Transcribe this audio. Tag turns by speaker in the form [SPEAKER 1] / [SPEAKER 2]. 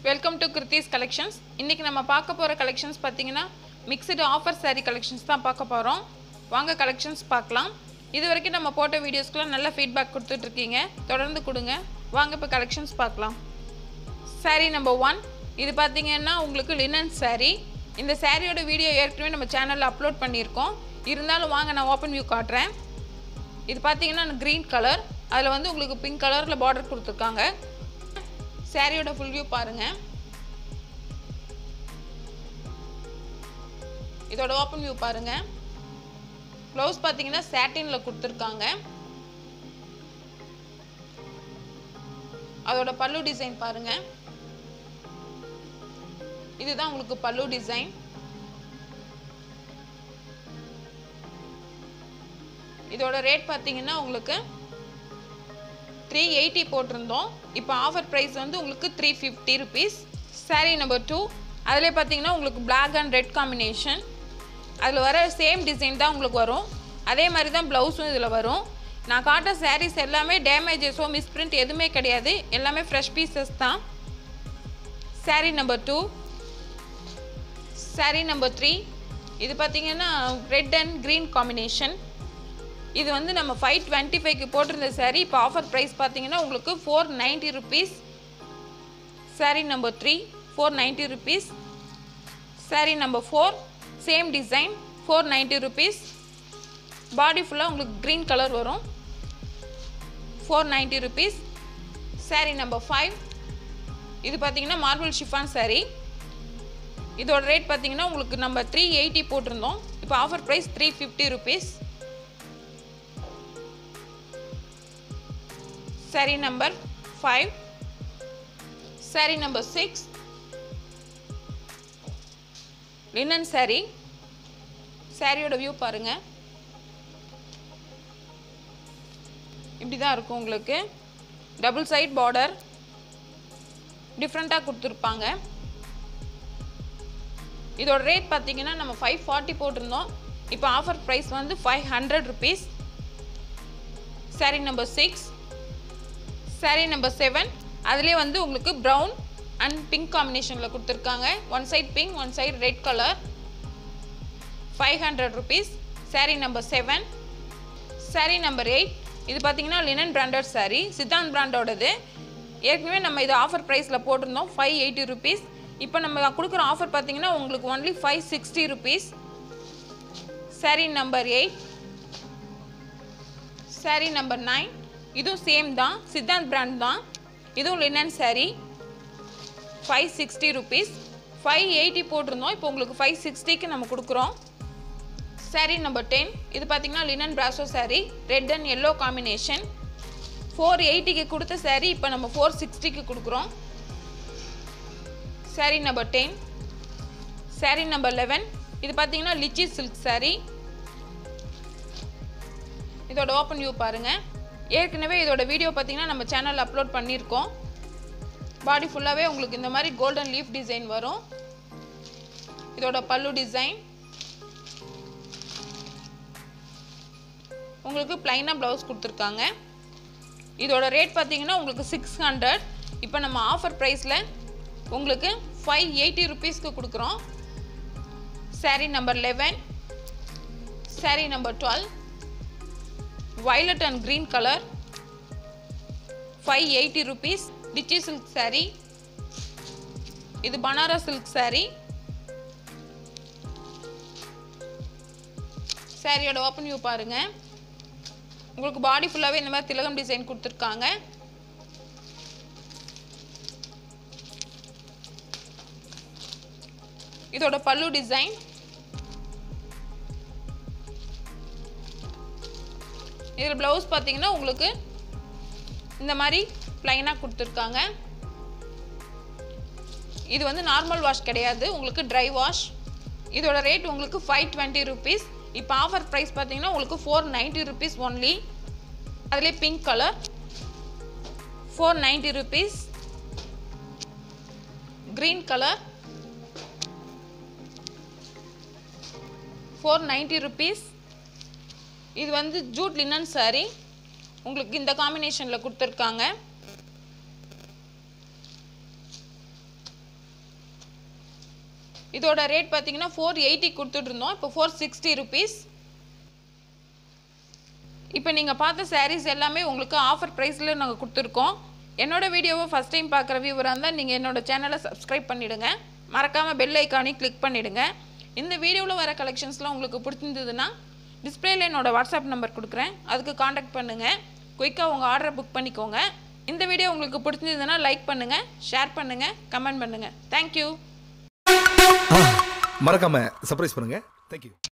[SPEAKER 1] welcome to கிருத்திஸ் collections இன்றைக்கி நம்ம பார்க்க போகிற கலெக்ஷன்ஸ் பார்த்தீங்கன்னா மிக்சடு ஆஃபர் saree கலெக்ஷன்ஸ் தான் பார்க்க போகிறோம் வாங்க கலெக்ஷன்ஸ் பார்க்கலாம் இது வரைக்கும் நம்ம போட்ட வீடியோஸ்க்குலாம் நல்ல ஃபீட்பேக் கொடுத்துட்ருக்கீங்க தொடர்ந்து கொடுங்க வாங்க இப்போ கலெக்ஷன்ஸ் பார்க்கலாம் saree நம்பர் ஒன் இது பார்த்தீங்கன்னா உங்களுக்கு லினன் saree இந்த சாரியோட வீடியோ ஏற்கனவே நம்ம சேனலில் அப்லோட் பண்ணியிருக்கோம் இருந்தாலும் வாங்க நான் ஓப்பன் வியூ காட்டுறேன் இது பார்த்தீங்கன்னா க்ரீன் கலர் அதில் வந்து உங்களுக்கு பிங்க் கலரில் பார்டர் கொடுத்துருக்காங்க சாரியோட ஃபுல் வியூ பாருங்கள் இதோட ஓப்பன் வியூ பாருங்கள் ப்ளவுஸ் பார்த்தீங்கன்னா சாட்டினில் கொடுத்துருக்காங்க அதோட பல்லு டிசைன் பாருங்கள் இதுதான் உங்களுக்கு பல்லு டிசைன் இதோட ரேட் பார்த்தீங்கன்னா உங்களுக்கு த்ரீ எயிட்டி போட்டிருந்தோம் இப்போ ஆஃபர் ப்ரைஸ் வந்து உங்களுக்கு three fifty rupees saree number two அதிலே பார்த்தீங்கன்னா உங்களுக்கு பிளாக் அண்ட் ரெட் காம்பினேஷன் அதில் வர சேம் டிசைன் தான் உங்களுக்கு வரும் அதே மாதிரி தான் ப்ளவுஸும் இதில் வரும் நான் காட்ட சாரீஸ் எல்லாமே டேமேஜஸோ மிஸ்பிரிண்ட் எதுவுமே கிடையாது எல்லாமே ஃப்ரெஷ் பீசஸ் தான் saree number two saree number three இது பார்த்தீங்கன்னா ரெட் அண்ட் க்ரீன் காம்பினேஷன் இது வந்து நம்ம ஃபைவ் டுவெண்ட்டி ஃபைவ்க்கு போட்டிருந்த சாரீ இப்போ ஆஃபர் ப்ரைஸ் பார்த்தீங்கன்னா உங்களுக்கு four ninety rupees saree number three four ninety rupees saree number four same design four ninety rupees body ஃபுல்லாக உங்களுக்கு க்ரீன் கலர் வரும் four ninety rupees saree number five இது பார்த்தீங்கன்னா மார்பிள் ஷிஃபான் சாரீ இதோட ரேட் பார்த்தீங்கன்னா உங்களுக்கு நம்ம த்ரீ எயிட்டி போட்டிருந்தோம் இப்போ offer price three fifty rupees saree number five saree number six linen saree சாரியோட வியூ பாருங்க இப்படி தான் இருக்கும் உங்களுக்கு டபுள் சைட் பார்டர் டிஃப்ரெண்ட்டாக கொடுத்துருப்பாங்க இதோட ரேட் பார்த்தீங்கன்னா நம்ம ஃபைவ் ஃபார்ட்டி போட்டிருந்தோம் இப்போ ஆஃபர் ப்ரைஸ் வந்து five hundred rupees saree number six saree number seven அதுலேயே வந்து உங்களுக்கு ப்ரௌன் அண்ட் பிங்க் காம்பினேஷனில் கொடுத்துருக்காங்க one side pink one side red colour five hundred rupees saree number seven saree number eight இது பார்த்தீங்கன்னா லினன் பிராண்டட் சாரீ சித்தாந்த் பிராண்டோடது ஏற்கனவே நம்ம இது ஆஃபர் ப்ரைஸில் போட்டிருந்தோம் ஃபைவ் எயிட்டி ருபீஸ் இப்போ நம்ம கொடுக்குற ஆஃபர் பார்த்தீங்கன்னா உங்களுக்கு only five sixty rupees saree number eight saree number nine இதுவும் சேம் தான் சித்தாந்த் பிராண்ட் தான் இதுவும் linen saree five sixty rupees five eighty போட்டிருந்தோம் இப்போ உங்களுக்கு ஃபைவ் சிக்ஸ்டிக்கு நம்ம கொடுக்குறோம் சாரீ நம்பர் டென் இது பார்த்தீங்கன்னா லினன் பிராசோ saree red and yellow combination four எயிட்டிக்கு கொடுத்த சாரீ இப்போ நம்ம ஃபோர் சிக்ஸ்டிக்கு கொடுக்குறோம் saree number ten saree number eleven இது பார்த்தீங்கன்னா லிச்சி சில்க் சாரீ இதோட ஓப்பன் வியூ பாருங்கள் ஏற்கனவே இதோட வீடியோ பார்த்தீங்கன்னா நம்ம சேனலில் அப்லோட் பண்ணியிருக்கோம் பாடி ஃபுல்லாகவே உங்களுக்கு இந்த மாதிரி கோல்டன் லீஃப் டிசைன் வரும் இதோட பல்லு டிசைன் உங்களுக்கு ப்ளைனாக ப்ளவுஸ் கொடுத்துருக்காங்க இதோட ரேட் பார்த்தீங்கன்னா உங்களுக்கு சிக்ஸ் ஹண்ட்ரட் இப்போ நம்ம ஆஃபர் ப்ரைஸில் உங்களுக்கு ஃபைவ் எயிட்டி ருபீஸ்க்கு கொடுக்குறோம் saree number eleven saree number twelve violet and green color 580 rupees டிச்சி சில்க் saree இது பனாரஸ் சில்க் saree சாரியோட ஓப்பன் வியூ பாருங்க உங்களுக்கு பாடி ஃபுல்லாகவே இந்த மாதிரி திலகம் டிசைன் கொடுத்துருக்காங்க இதோட பல்லு டிசைன் இதில் ப்ளவுஸ் பார்த்தீங்கன்னா உங்களுக்கு இந்த மாதிரி ப்ளைனாக கொடுத்துருக்காங்க இது வந்து நார்மல் வாஷ் கிடையாது உங்களுக்கு ட்ரை வாஷ் இதோட ரேட் உங்களுக்கு ஃபைவ் டுவெண்ட்டி ருபீஸ் இப்போ ஆஃபர் ப்ரைஸ் பார்த்தீங்கன்னா உங்களுக்கு ஃபோர் நைன்ட்டி ருபீஸ் ஒன்லி அதுலேயே pink colour four ninety rupees green colour four ninety rupees இது வந்து ஜூட் லினன் saree உங்களுக்கு இந்த காம்பினேஷனில் கொடுத்துருக்காங்க இதோட ரேட் பார்த்தீங்கன்னா ஃபோர் எயிட்டி கொடுத்துட்ருந்தோம் இப்போ ஃபோர் சிக்ஸ்டி ருபீஸ் இப்போ நீங்கள் பார்த்த சாரீஸ் எல்லாமே உங்களுக்கு ஆஃபர் ப்ரைஸில் நாங்கள் கொடுத்துருக்கோம் என்னோட வீடியோவை ஃபஸ்ட் டைம் பார்க்குற வியூவராக இருந்தால் நீங்கள் என்னோட சேனலை சப்ஸ்கிரைப் பண்ணிவிடுங்க மறக்காமல் பெல் ஐக்கானையும் கிளிக் பண்ணிவிடுங்க இந்த வீடியோவில் வர கலெக்ஷன்ஸ்லாம் உங்களுக்கு பிடிச்சிருந்ததுன்னா டிஸ்பிளேல என்னோட வாட்ஸ்அப் நம்பர் கொடுக்குறேன் அதுக்கு காண்டாக்ட் பண்ணுங்கள் குயிக்காக உங்கள் ஆர்டரை புக் பண்ணிக்கோங்க இந்த வீடியோ உங்களுக்கு பிடிச்சிருந்ததுன்னா லைக் பண்ணுங்கள் ஷேர் பண்ணுங்கள் கமெண்ட் பண்ணுங்கள் தேங்க்யூ
[SPEAKER 2] மறக்காம சர்ப்ரைஸ் பண்ணுங்க தேங்க்யூ